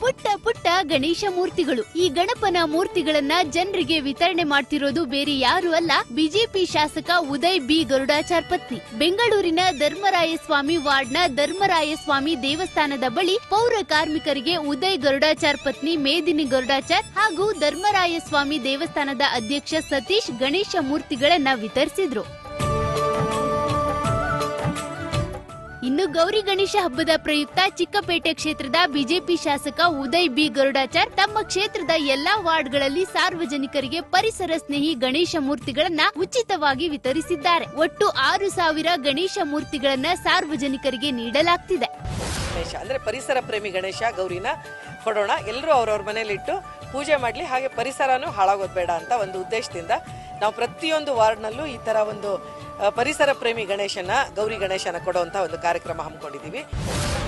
ಪುಟ್ಟ ಪುಟ್ಟ ಗಣೇಶ ಮೂರ್ತಿಗಳು ಈ ಗಣಪನ ಮೂರ್ತಿಗಳನ್ನ ಜನರಿಗೆ ವಿತರಣೆ ಮಾಡ್ತಿರೋದು ಬೇರೆ ಯಾರು ಅಲ್ಲ ಬಿಜೆಪಿ ಶಾಸಕ ಉದಯ್ ಬಿ ಗರುಡಾಚಾರ್ ಪತ್ನಿ ಬೆಂಗಳೂರಿನ ಧರ್ಮರಾಯಸ್ವಾಮಿ ವಾರ್ಡ್ನ ಧರ್ಮರಾಯಸ್ವಾಮಿ ದೇವಸ್ಥಾನದ ಬಳಿ ಪೌರ ಕಾರ್ಮಿಕರಿಗೆ ಉದಯ್ ಗರುಡಾಚಾರ್ ಪತ್ನಿ ಮೇದಿನಿ ಗರುಡಾಚಾರ್ ಹಾಗೂ ಧರ್ಮರಾಯಸ್ವಾಮಿ ದೇವಸ್ಥಾನದ ಅಧ್ಯಕ್ಷ ಸತೀಶ್ ಗಣೇಶ ಮೂರ್ತಿಗಳನ್ನ ವಿತರಿಸಿದ್ರು ಇನ್ನು ಗೌರಿ ಗಣೇಶ ಹಬ್ಬದ ಪ್ರಯುಕ್ತ ಚಿಕ್ಕಪೇಟೆ ಕ್ಷೇತ್ರದ ಬಿಜೆಪಿ ಶಾಸಕ ಉದಯ್ ಬಿ ಗರುಡಾಚಾರ್ ತಮ್ಮ ಕ್ಷೇತ್ರದ ಎಲ್ಲಾ ವಾರ್ಡ್ಗಳಲ್ಲಿ ಸಾರ್ವಜನಿಕರಿಗೆ ಪರಿಸರ ಸ್ನೇಹಿ ಗಣೇಶ ಮೂರ್ತಿಗಳನ್ನ ಉಚಿತವಾಗಿ ವಿತರಿಸಿದ್ದಾರೆ ಒಟ್ಟು ಆರು ಸಾವಿರ ಗಣೇಶ ಮೂರ್ತಿಗಳನ್ನ ಸಾರ್ವಜನಿಕರಿಗೆ ನೀಡಲಾಗ್ತಿದೆ ಗಣೇಶ ಅಂದ್ರೆ ಪರಿಸರ ಪ್ರೇಮಿ ಗಣೇಶ ಗೌರಿನ ಕೊಡೋಣ ಎಲ್ಲರೂ ಅವ್ರವ್ರ ಮನೇಲಿಟ್ಟು ಪೂಜೆ ಮಾಡಲಿ ಹಾಗೆ ಪರಿಸರನೂ ಹಾಳಾಗೋದು ಬೇಡ ಅಂತ ಒಂದು ಉದ್ದೇಶದಿಂದ ನಾವು ಪ್ರತಿಯೊಂದು ವಾರ್ಡ್ನಲ್ಲೂ ಈ ತರ ಒಂದು ಆ, ಪರಿಸರ ಪ್ರೇಮಿ ಗಣೇಶನ ಗೌರಿ ಗಣೇಶನ ಕೊಡುವಂತ ಒಂದು ಕಾರ್ಯಕ್ರಮ ಹಮ್ಮಿಕೊಂಡಿದ್ದೀವಿ